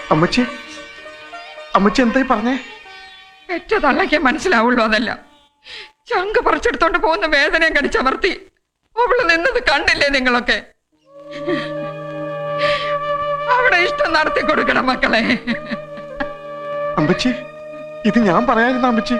അമ്മച്ചി അമ്മച്ചി എന്തായി പറഞ്ഞേ ഏറ്റ തള്ളയ്ക്ക് മനസ്സിലാവുള്ളൂ അതല്ല ചങ്ക് പറിച്ചെടുത്തോണ്ട് പോകുന്ന വേദനയും കടിച്ചമർത്തി അവള് നിന്നത് കണ്ടില്ലേ നിങ്ങളൊക്കെ അവിടെ ഇഷ്ടം നടത്തി കൊടുക്കണം മക്കളെ അമ്മച്ചി ഇത് ഞാൻ പറയാതിരുന്ന അമ്മച്ചി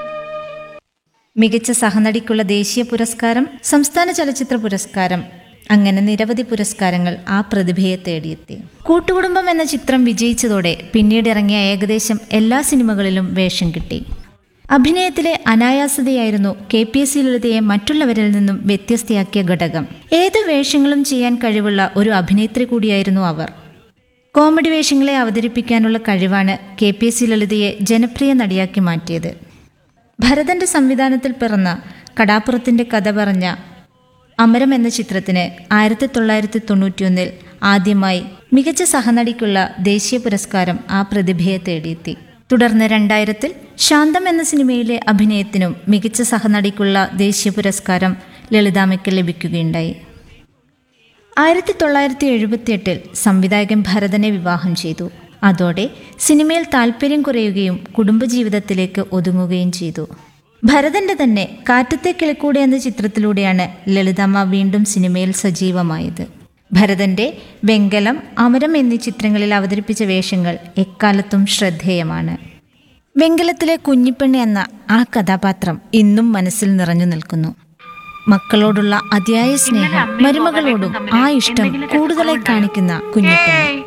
മികച്ച സഹനടിക്കുള്ള ദേശീയ പുരസ്കാരം സംസ്ഥാന ചലച്ചിത്ര പുരസ്കാരം അങ്ങനെ നിരവധി പുരസ്കാരങ്ങൾ ആ പ്രതിഭയെ തേടിയെത്തി കൂട്ടുകുടുംബം എന്ന ചിത്രം വിജയിച്ചതോടെ പിന്നീട് ഇറങ്ങിയ ഏകദേശം എല്ലാ സിനിമകളിലും വേഷം കിട്ടി അഭിനയത്തിലെ അനായാസതയായിരുന്നു കെ പി എസ് സി ലളിതയെ മറ്റുള്ളവരിൽ നിന്നും വ്യത്യസ്തയാക്കിയ ഘടകം ഏതു വേഷങ്ങളും ചെയ്യാൻ കഴിവുള്ള ഒരു അഭിനേത്രി കൂടിയായിരുന്നു അവർ കോമഡി വേഷങ്ങളെ അവതരിപ്പിക്കാനുള്ള കഴിവാണ് കെ പി എസ് സി ലളിതയെ ജനപ്രിയ നടിയാക്കി മാറ്റിയത് ഭരതന്റെ സംവിധാനത്തിൽ പിറന്ന കടാപ്പുറത്തിന്റെ കഥ പറഞ്ഞ അമരം എന്ന ചിത്രത്തിന് ആയിരത്തി തൊള്ളായിരത്തി തൊണ്ണൂറ്റിയൊന്നിൽ ആദ്യമായി മികച്ച സഹനടിക്കുള്ള ദേശീയ പുരസ്കാരം ആ പ്രതിഭയെ തേടിയെത്തി തുടർന്ന് രണ്ടായിരത്തിൽ ശാന്തം എന്ന സിനിമയിലെ അഭിനയത്തിനും മികച്ച സഹനടിക്കുള്ള ദേശീയ പുരസ്കാരം ലളിതാമയ്ക്ക് ലഭിക്കുകയുണ്ടായി ആയിരത്തി തൊള്ളായിരത്തി എഴുപത്തിയെട്ടിൽ സംവിധായകൻ ഭരതനെ വിവാഹം ചെയ്തു അതോടെ സിനിമയിൽ താല്പര്യം കുറയുകയും കുടുംബജീവിതത്തിലേക്ക് ഒതുങ്ങുകയും ചെയ്തു ഭരതന്റെ തന്നെ കാറ്റത്തെ കിളിക്കൂടെ എന്ന ചിത്രത്തിലൂടെയാണ് ലളിതമ്മ വീണ്ടും സിനിമയിൽ സജീവമായത് ഭരതന്റെ വെങ്കലം അമരം എന്നീ ചിത്രങ്ങളിൽ അവതരിപ്പിച്ച വേഷങ്ങൾ എക്കാലത്തും ശ്രദ്ധേയമാണ് വെങ്കലത്തിലെ കുഞ്ഞിപ്പെണ്ണ് എന്ന ആ കഥാപാത്രം ഇന്നും മനസ്സിൽ നിറഞ്ഞു നിൽക്കുന്നു മക്കളോടുള്ള അതിയായ സ്നേഹം മരുമകളോടും ആ ഇഷ്ടം കൂടുതലായി കാണിക്കുന്ന കുഞ്ഞിപ്പെണ്ണ് ഏയ്.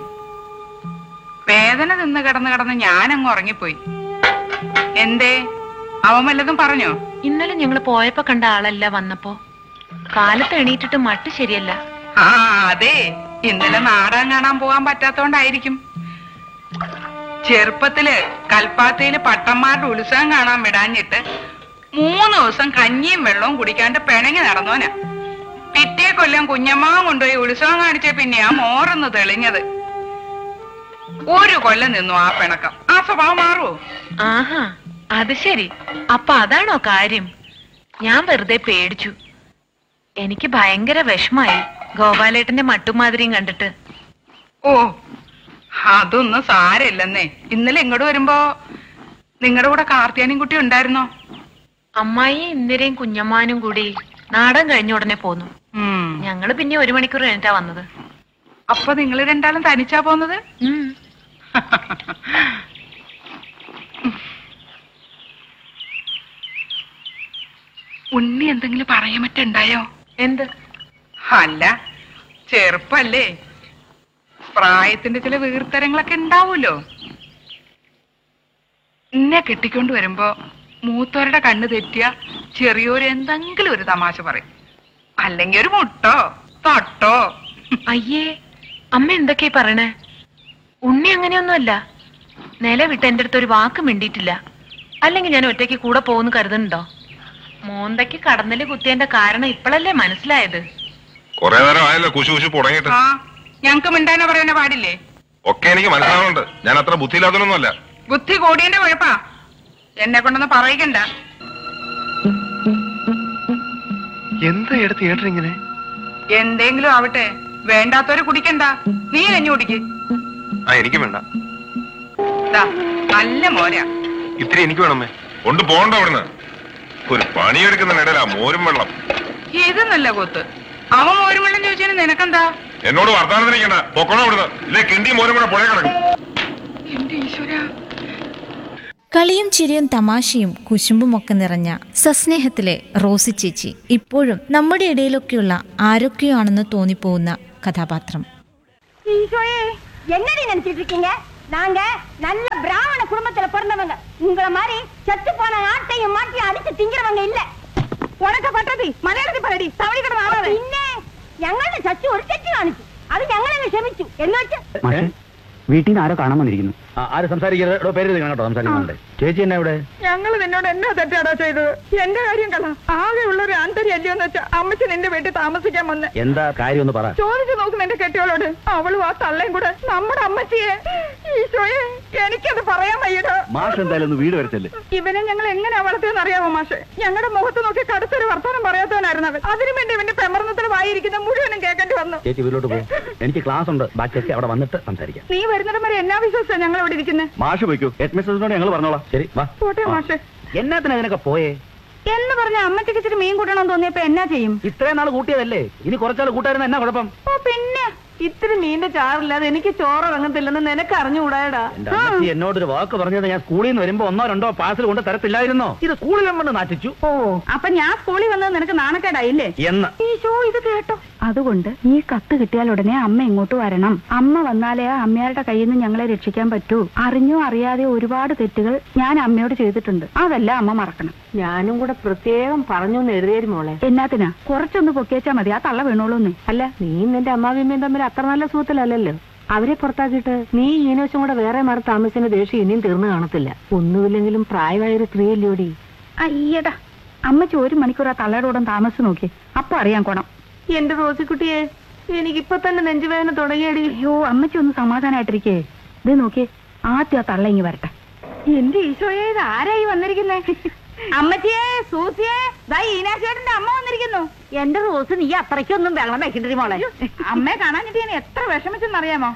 വേദന നിന്ന് കിടന്ന് കിടന്ന് ഞാനങ്ങ് ഉറങ്ങിപ്പോയി എന്തേ അവൻ വല്ലതും പറഞ്ഞോ ഇന്നലെ ഞങ്ങൾ പോയപ്പോ കണ്ട ആളല്ല വന്നപ്പോ കാലത്ത് എണീറ്റിട്ട് മട്ട് ശരിയല്ല ആ അതെ ഇന്നലെ നാടകം കാണാൻ പോകാൻ പറ്റാത്തോണ്ടായിരിക്കും ചെറുപ്പത്തില് കൽപ്പാത്തയില് പട്ടന്മാരുടെ ഉത്സവം കാണാൻ വിടാഞ്ഞിട്ട് മൂന്ന് ദിവസം കഞ്ഞിയും വെള്ളവും കുടിക്കാണ്ട് പിണങ്ങി നടന്നോനാ പിറ്റേ കൊല്ലം കുഞ്ഞമ്മ കൊണ്ടുപോയി ഉത്സവം കാണിച്ച പിന്നെയാ മോറൊന്ന് തെളിഞ്ഞത് ഒരു കൊല്ലം നിന്നു ആ പിണക്കം ആ സ്വഭാവം മാറുവോ ആഹാ അത് ശരി അപ്പൊ അതാണോ കാര്യം ഞാൻ വെറുതെ പേടിച്ചു എനിക്ക് ഭയങ്കര വിഷമായി ഗോപാലേട്ടന്റെ മട്ടുമാതിരിയും കണ്ടിട്ട് ഓ അതൊന്നും സാരമില്ലെന്നേ ഇന്നലെ ഇങ്ങോട്ട് വരുമ്പോ നിങ്ങളുടെ കൂടെ കാർത്തിയാനും കുട്ടി ഉണ്ടായിരുന്നോ അമ്മായി ഇന്ദിരയും കുഞ്ഞമ്മാനും കൂടി നാടകം കഴിഞ്ഞ ഉടനെ പോന്നു ഉം. ഞങ്ങള് പിന്നെ ഒരു മണിക്കൂർ കഴിഞ്ഞിട്ടാ വന്നത് അപ്പൊ നിങ്ങൾ രണ്ടാളും തനിച്ചാ പോന്നത് ഉം. ഉണ്ണി എന്തെങ്കിലും പറയാൻ പറ്റുണ്ടായോ എന്ത് അല്ല ചെറുപ്പല്ലേ പ്രായത്തിന്റെ ചില വീർത്തരങ്ങളൊക്കെ ഉണ്ടാവൂലോ എന്നെ കെട്ടിക്കൊണ്ട് വരുമ്പോ മൂത്തോരുടെ കണ്ണ് തെറ്റിയ ചെറിയൊരു എന്തെങ്കിലും ഒരു തമാശ പറയും അല്ലെങ്കിൽ ഒരു മുട്ടോ തൊട്ടോ അയ്യേ അമ്മ എന്തൊക്കെയാ പറയണേ ഉണ്ണി അങ്ങനെയൊന്നുമല്ല നില വിട്ട് എന്റെ അടുത്ത് ഒരു വാക്ക് മിണ്ടിയിട്ടില്ല അല്ലെങ്കിൽ ഞാൻ ഒറ്റയ്ക്ക് കൂടെ പോകുന്നു കരുതുന്നുണ്ടോ മോന്തയ്ക്ക് കടന്നല് കുത്തിയതിന്റെ കാരണം ഇപ്പോഴല്ലേ മനസ്സിലായത് കുറെ നേരം ആയല്ലോ കുശു കുശു തുടങ്ങിയിട്ട് ആ ഞങ്ങക്ക് മിണ്ടാനോ പറയാനോ പാടില്ലേ ഒക്കെ എനിക്ക് മനസ്സിലാവുന്നുണ്ട് ഞാൻ അത്ര ബുദ്ധിയില്ലാത്തതൊന്നുമല്ല ബുദ്ധി കൂടിയന്റെ കുഴപ്പാ എന്നെ കൊണ്ടൊന്ന് പറയിക്കണ്ട എന്താ എടുത്ത് ഏട്ടൻ ഇങ്ങനെ എന്തെങ്കിലും ആവട്ടെ വേണ്ടാത്തവര് കുടിക്കണ്ട നീ കഞ്ഞി കുടിക്ക് ആ എനിക്ക് വേണ്ട ദാ, നല്ല മോരാ ഇത്തിരി എനിക്ക് വേണമേ കൊണ്ട് പോകണ്ട അവിടുന്ന് ഒരു പണിയെടുക്കുന്നതിനിടയിൽ ആ മോരും വെള്ളം ഇത് നല്ല കൊത്ത് അവൻ മോരും വെള്ളം ചോദിച്ചതിന് നിനക്കെന്താ എന്നോട് വർത്താനത്തിനിരിക്കണ്ട പൊക്കണോ അവിടുന്ന് ഇല്ലേ കിണ്ടി മോരും കൂടെ പുഴ കിടക്കും എന്റെ ഈശ്വര കളിയും ചിരിയും തമാശയും കുശുമ്പുമൊക്കെ നിറഞ്ഞ സസ്നേഹത്തിലെ റോസി ചേച്ചി ഇപ്പോഴും നമ്മുടെ ഇടയിലൊക്കെയുള്ള ആരൊക്കെയോ ആണെന്ന് തോന്നിപ്പോകുന്ന കഥാപാത്രം ஈசோயே என்னடி நினைச்சிட்டு இருக்கீங்க நாங்க நல்ல பிராமண குடும்பத்துல பிறந்தவங்க உங்கள மாதிரி செத்து போன ஆட்டையும் மாட்டி அடிச்சு திங்கிறவங்க இல்ல உனக்கு பட்டது மலையாளத்து பரடி தவளி கடை പിന്നെ ഞങ്ങളുടെ ചച്ചു ഒരു തെറ്റ് കാണിച്ചു അത് ഞങ്ങളെ ക്ഷമിച്ചു എന്ന് വെച്ച് മാഷെ വീട്ടിൽ നിന്ന് ആരോ കാണാൻ വന്നിരിക്കുന്നു ആര് സംസാരിക്കരുത് പേര് കേട്ടോ സംസാരിക്കുന്നുണ്ട് ചേച്ചി എന്നാ ഇവിടെ ഞങ്ങൾ നിന്നോട് എന്നാ തെറ്റാടാ ചെയ്തത് എന്റെ കാര്യം കള ആകെയുള്ള ഒരു ആന്തരി അല്ലയോന്ന് വെച്ചാ അമ്മച്ചൻ നിന്റെ വീട്ടിൽ താമസിക്കാൻ വന്ന് എന്താ കാര്യം ഒന്ന് പറ ചോദിച്ചു നോക്കും എന്റെ കെട്ടിയോളോട് അവളും ആ തള്ളയും കൂടെ നമ്മുടെ അമ്മച്ചിയെ ഈശോയെ എനിക്കത് പറയാൻ വയ്യടോ മാഷ് എന്തായാലും ഒന്ന് വീട് വരച്ചല്ലേ ഇവനെ ഞങ്ങൾ എങ്ങനെയാ വളർത്തിയെന്ന് അറിയാമോ മാഷെ ഞങ്ങളുടെ മുഖത്ത് നോക്കി കടുത്തൊരു വർത്തമാനം പറയാത്തവനായിരുന്നു അവൻ അതിനു വേണ്ടി ഇവന്റെ പെമർന്നത്തിൽ വായിരിക്കുന്ന മുഴുവനും കേൾക്കേണ്ടി വന്നു ചേച്ചി വീട്ടിലോട്ട് പോകും എനിക്ക് ക്ലാസ് ഉണ്ട് ബാക്കി ചേച്ചി അവിടെ വന്നിട്ട് സംസാരിക്കാം നീ വരുന്നിടം വരെ എന്നാ വിശ്വസിച്ചാ ഞങ്ങൾ ഇവിടെ ഇരിക്കുന്നത് മാഷ് പോയിക്കോ ഹെഡ് മിസ്റ്റേഴ്സിനോട് ഞങ്ങൾ പറഞ്ഞോളാം ശരി വാ പോട്ടെ മാഷെ എന്നാത്തിന് അതിനൊക്കെ പോയേ എന്ന് പറഞ്ഞ അമ്മച്ചിക്ക് ഇച്ചിരി മീൻ കൂട്ടണം തോന്നിയപ്പോ എന്നാ ചെയ്യും ഇത്രയും നാൾ കൂട്ടിയതല്ലേ ഇനി കുറച്ചാൾ കൂട്ടായിരുന്ന എന്നാ കുഴപ്പം ഓ പിന്നെ ഇത്തിരി മീന്റെ ചാറില്ലാതെ എനിക്ക് ചോറ് ഇറങ്ങത്തില്ലെന്ന് നിനക്ക് അറിഞ്ഞുകൂടായടാ എന്റെ അമ്മച്ചി എന്നോടൊരു വാക്ക് പറഞ്ഞത് ഞാൻ സ്കൂളിൽ നിന്ന് വരുമ്പോ ഒന്നോ രണ്ടോ പാഴ്സൽ കൊണ്ട് തരത്തില്ലായിരുന്നോ ഇത് സ്കൂളിൽ കൊണ്ട് നാട്ടിച്ചു ഓ അപ്പൊ ഞാൻ സ്കൂളിൽ വന്നത് നിനക്ക് നാണക്കേടായില്ലേ എന്ന് ഈശോ ഇത് കേട്ടോ അതുകൊണ്ട് ഈ കത്ത് കിട്ടിയാൽ ഉടനെ അമ്മ ഇങ്ങോട്ട് വരണം അമ്മ വന്നാലേ ആ അമ്മയാരുടെ കയ്യിൽ നിന്ന് ഞങ്ങളെ രക്ഷിക്കാൻ പറ്റൂ അറിഞ്ഞോ അറിയാതെ ഒരുപാട് തെറ്റുകൾ ഞാൻ അമ്മയോട് ചെയ്തിട്ടുണ്ട് അതെല്ലാം അമ്മ മറക്കണം ഞാനും കൂടെ പ്രത്യേകം പറഞ്ഞു എഴുതിയേരി മോളെ എന്നാത്തിനാ കുറച്ചൊന്ന് പൊക്കിയച്ചാ മതി ആ തള്ള വീണോളൂന്നേ അല്ല നീ നിന്റെ അമ്മാവിമ്മയും തമ്മിൽ അത്ര നല്ല സുഹൃത്തിലല്ലല്ലോ അവരെ പുറത്താക്കിയിട്ട് നീ ഈനോശം കൂടെ വേറെ മാറി താമസിക്കുന്ന ദേഷ്യം ഇനിയും തീർന്നു കാണത്തില്ല ഒന്നുമില്ലെങ്കിലും പ്രായമായ ഒരു സ്ത്രീയല്ലോടി അയ്യടാ അമ്മച്ചി ഒരു മണിക്കൂർ ആ തള്ളയുടെ കൂടെ താമസിച്ച് നോക്കി അപ്പൊ അറിയാൻ കോണം എന്റെ റോസിക്കുട്ടിയെ എനിക്കിപ്പൊ തന്നെ നെഞ്ചുവേദന തുടങ്ങിയടി അയ്യോ അമ്മച്ചി ഒന്ന് സമാധാനായിട്ടിരിക്കേ ഇത് നോക്കിയേ ആദ്യം ആ തള്ള ഇങ്ങി വരട്ടെ എന്റെ ഈശോയെ ഇത് ആരായി വന്നിരിക്കുന്നേ അമ്മച്ചിയെ സൂസിയെ ദാ ഈനാശേട്ടന്റെ അമ്മ വന്നിരിക്കുന്നു എന്റെ റോസ് നീ അത്രയ്ക്കൊന്നും വെള്ളം വെക്കണ്ടേ മോളെ അമ്മയെ കാണാനിട്ട് ഞാൻ എത്ര വിഷമിച്ചെന്നറിയാമോ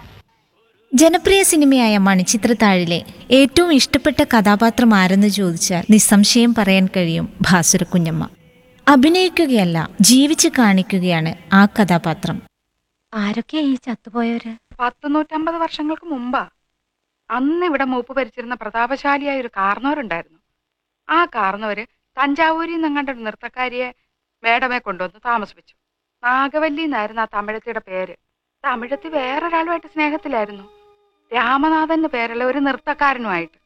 ജനപ്രിയ സിനിമയായ മണിച്ചിത്രത്താഴിലെ ഏറ്റവും ഇഷ്ടപ്പെട്ട കഥാപാത്രം ആരെന്ന് ചോദിച്ചാൽ നിസ്സംശയം പറയാൻ കഴിയും ഭാസുരക്കുഞ്ഞമ്മ അഭിനയിക്കുകയല്ല ജീവിച്ച് കാണിക്കുകയാണ് ആ കഥാപാത്രം ആരൊക്കെയാ ഈ ചത്തുപോയവര് പത്ത് നൂറ്റമ്പത് വർഷങ്ങൾക്ക് മുമ്പാ അന്ന് ഇവിടെ മൂപ്പ് ഭരിച്ചിരുന്ന പ്രതാപശാലിയായ ഒരു കാർന്നവരുണ്ടായിരുന്നു ആ കാർന്നവര് തഞ്ചാവൂരിൽ നിന്നങ്ങാണ്ട് ഒരു നൃത്തക്കാരിയെ മേടമേ കൊണ്ടുവന്ന് താമസിപ്പിച്ചു നാഗവല്ലി എന്നായിരുന്നു ആ തമിഴത്തിയുടെ പേര് തമിഴത്തി വേറൊരാളുമായിട്ട് സ്നേഹത്തിലായിരുന്നു രാമനാഥൻ എന്ന് പേരുള്ള ഒരു നൃത്തക്കാരനുമായിട്ട്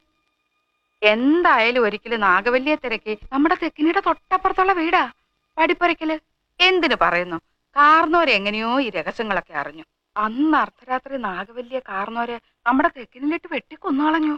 എന്തായാലും ഒരിക്കലും നാഗവല്ലിയെ തിരക്കി നമ്മുടെ തെക്കിനിയുടെ തൊട്ടപ്പുറത്തുള്ള വീടാ പടിപ്പുരയ്ക്കല് എന്തിനു പറയുന്നു കാർന്നോര് എങ്ങനെയോ ഈ രഹസ്യങ്ങളൊക്കെ അറിഞ്ഞു അന്ന് അർദ്ധരാത്രി നാഗവല്ലിയെ കാർന്നോരെ നമ്മുടെ തെക്കിനിലിട്ട് വെട്ടിക്കൊന്നുകളഞ്ഞു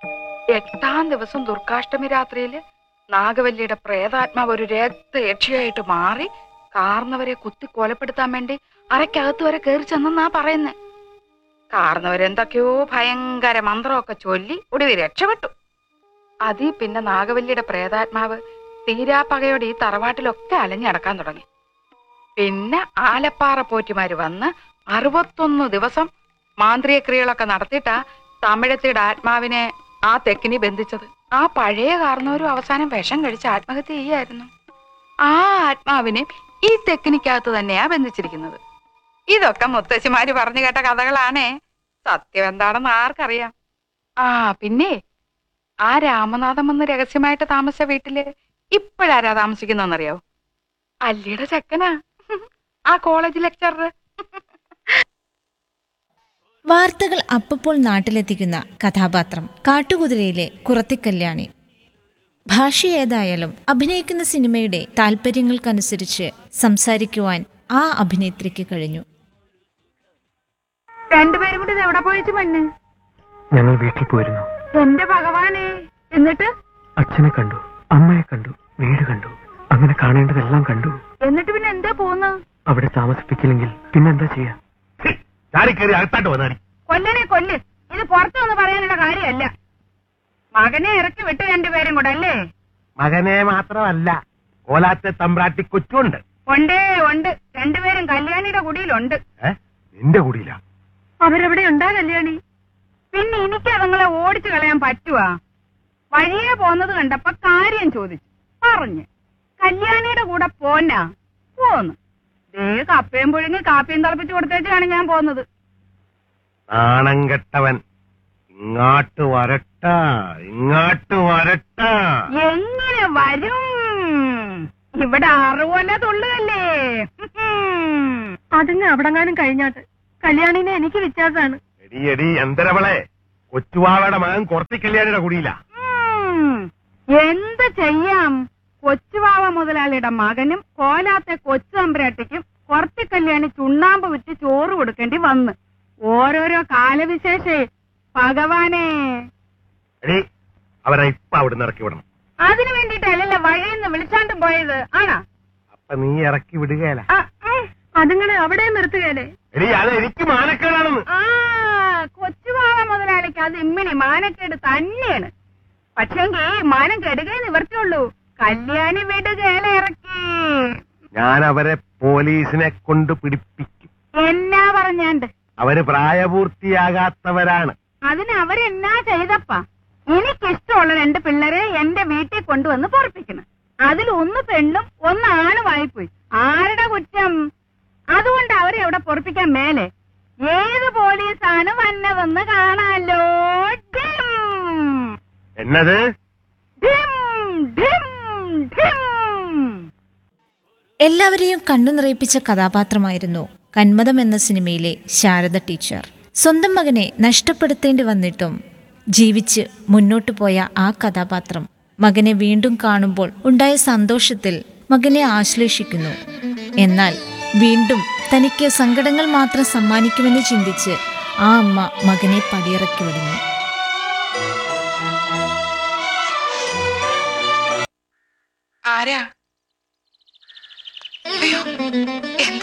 എട്ടാം ദിവസം ദുർഗാഷ്ടമി രാത്രിയില് നാഗവല്ലിയുടെ പ്രേതാത്മാവ് ഒരു രക്തയക്ഷിയായിട്ട് മാറി കാർന്നവരെ കുത്തി കൊലപ്പെടുത്താൻ വേണ്ടി അരക്കകത്ത് വരെ കയറി ചെന്നാ പറയുന്നേ കാർന്നവരെന്തൊക്കെയോ ഭയങ്കര മന്ത്രമൊക്കെ ചൊല്ലി ഒടുവിൽ രക്ഷപ്പെട്ടു അതീ പിന്നെ നാഗവല്ലിയുടെ പ്രേതാത്മാവ് തീരാപ്പകയോടെ ഈ തറവാട്ടിലൊക്കെ അലഞ്ഞടക്കാൻ തുടങ്ങി പിന്നെ ആലപ്പാറ പോറ്റിമാര് വന്ന് അറുപത്തൊന്ന് ദിവസം മാന്ത്രിക ക്രിയകളൊക്കെ നടത്തിയിട്ടാ തമിഴത്തിയുടെ ആത്മാവിനെ ആ തെക്കിനി ബന്ധിച്ചത് ആ പഴയ കാർന്നവരും അവസാനം വിഷം കഴിച്ച് ആത്മഹത്യ ചെയ്യായിരുന്നു ആ ആത്മാവിനെ ഈ തെക്കിനിക്കകത്ത് തന്നെയാ ബന്ധിച്ചിരിക്കുന്നത് ഇതൊക്കെ മുത്തശ്ശിമാര് പറഞ്ഞു കേട്ട കഥകളാണേ സത്യം എന്താണെന്ന് ആർക്കറിയാം ആ പിന്നെ ആ രാമനാഥം വന്ന് രഹസ്യമായിട്ട് താമസിച്ച വീട്ടില് ഇപ്പോഴാരാ താമസിക്കുന്നറിയാവോ അല്ലിയുടെ ചെക്കനാ ആ കോളേജ് ലെക്ചറർ വാർത്തകൾ അപ്പപ്പോൾ നാട്ടിലെത്തിക്കുന്ന കഥാപാത്രം കാട്ടുകുതിരയിലെ കുറത്തിക്കല്യാണി ഭാഷ ഏതായാലും അഭിനയിക്കുന്ന സിനിമയുടെ താല്പര്യങ്ങൾക്കനുസരിച്ച് സംസാരിക്കുവാൻ ആ അഭിനേത്രിക്ക് കഴിഞ്ഞു രണ്ടുപേരും കൂടി ഇത് എവിടെ പോയിച്ചു മണ്ണ് ഞങ്ങൾ വീട്ടിൽ പോയിരുന്നു എന്റെ ഭഗവാനെ എന്നിട്ട് അച്ഛനെ കണ്ടു അമ്മയെ കണ്ടു വീട് കണ്ടു അങ്ങനെ കാണേണ്ടതെല്ലാം കണ്ടു എന്നിട്ട് പിന്നെ എന്താ പോകുന്നത് അവിടെ താമസിപ്പിക്കില്ലെങ്കിൽ പിന്നെന്താ ചെയ്യാ ചാടിക്കേറി അകത്താട്ട് വന്നാടി കൊല്ലനെ കൊല്ല് ഇത് പുറത്തു വന്ന് പറയാനുള്ള കാര്യമല്ല മകനെ ഇറക്കി വിട്ട് രണ്ടുപേരും കൂടെ അല്ലേ മകനെ മാത്രമല്ല കോലാത്തെ തമ്പ്രാട്ടി കൊച്ചുണ്ട് ഉണ്ടേ ഉണ്ട് രണ്ടുപേരും കല്യാണിയുടെ കുടിയിലുണ്ട് നിന്റെ കൂടിയില്ല അവരെവിടെ ഉണ്ടാ കല്യാണി പിന്നെ എനിക്ക് അതുങ്ങളെ ഓടിച്ചു കളയാൻ പറ്റുവാ വഴിയെ പോന്നത് കണ്ടപ്പോ കാര്യം ചോദിച്ചു പറഞ്ഞു കല്യാണിയുടെ കൂടെ പോന്നാ പോന്ന് ദേ കപ്പയും പുഴുങ്ങി കാപ്പിയും തിളപ്പിച്ച് കൊടുത്തേച്ചാണ് ഞാൻ പോന്നത് നാണം കെട്ടവൻ ഇങ്ങോട്ട് വരട്ട ഇങ്ങോട്ട് വരട്ട എങ്ങനെ വരും ഇവിടെ അറുകൊല്ല തുള്ളുകല്ലേ അതിന് അവിടെങ്ങാനും കഴിഞ്ഞാട്ട് കല്യാണിനെ എനിക്ക് വിശ്വാസാണ് എടി എടി എന്തരവളെ കൊച്ചുവാവയുടെ മകൻ കുറത്തി കല്യാണിയുടെ കുടിയില്ല ഉം. എന്ത് ചെയ്യാം കൊച്ചുവാവ മുതലാളിയുടെ മകനും കോലാത്തെ കൊച്ചു തമ്പുരാട്ടിക്കും കുറത്തി കല്യാണി ചുണ്ണാമ്പ് വിറ്റ് ചോറ് കൊടുക്കേണ്ടി വന്ന് ഓരോരോ കാലവിശേഷേ ഭഗവാനെ എടി അവരെ ഇപ്പൊ അവിടുന്ന് ഇറക്കി വിടണം അതിനു വേണ്ടിട്ടല്ലല്ലോ വഴിയിൽ നിന്ന് വിളിച്ചാണ്ടും പോയത് ആണാ അപ്പൊ നീ ഇറക്കി വിടുകയല്ല അതുങ്ങളെ അവിടെ നിർത്തുകയല്ലേ എടി അത് എനിക്ക് മാനക്കേടാണെന്ന് ആ കൊച്ചുവാവ മുതലാളിക്ക് അത് ഇമ്മിണി മാനക്കേട് തന്നെയാണ് പക്ഷെങ്കി മാനം കെടുകയെ നിവർത്തിയുള്ളൂ കല്യാണി വിടുകയില ഇറക്കി ഞാൻ അവരെ പോലീസിനെ കൊണ്ട് പിടിപ്പിക്കും എന്നാ പറഞ്ഞാണ്ട് അവര് പ്രായപൂർത്തിയാകാത്തവരാണ് അതിന് അവരെന്നാ ചെയ്തപ്പാ എനിക്കിഷ്ടമുള്ള രണ്ട് പിള്ളേരെ എന്റെ വീട്ടിൽ കൊണ്ടുവന്ന് പൊറപ്പിക്കണം അതിൽ ഒന്ന് പെണ്ണും ഒന്ന് ആണുമായി പോയി ആരുടെ കുറ്റം അതുകൊണ്ട് അവരെ അവിടെ പൊറപ്പിക്കാൻ മേലെ ഏത് പോലീസാണ് വന്നതെന്ന് കാണാലോ ഡിം. എന്നത് ഡിം, ഡിം, ഡിം. എല്ലാവരെയും കണ്ണു നിറയിപ്പിച്ച കഥാപാത്രമായിരുന്നു കന്മതം എന്ന സിനിമയിലെ ശാരദ ടീച്ചർ സ്വന്തം മകനെ നഷ്ടപ്പെടുത്തേണ്ടി വന്നിട്ടും ജീവിച്ച് മുന്നോട്ടു പോയ ആ കഥാപാത്രം മകനെ വീണ്ടും കാണുമ്പോൾ ഉണ്ടായ സന്തോഷത്തിൽ മകനെ ആശ്ലേഷിക്കുന്നു എന്നാൽ വീണ്ടും തനിക്ക് സങ്കടങ്ങൾ മാത്രം സമ്മാനിക്കുമെന്ന് ചിന്തിച്ച് ആ അമ്മ മകനെ പടിയിറക്കി വിടുന്നു ആരാ അയ്യോ എന്താ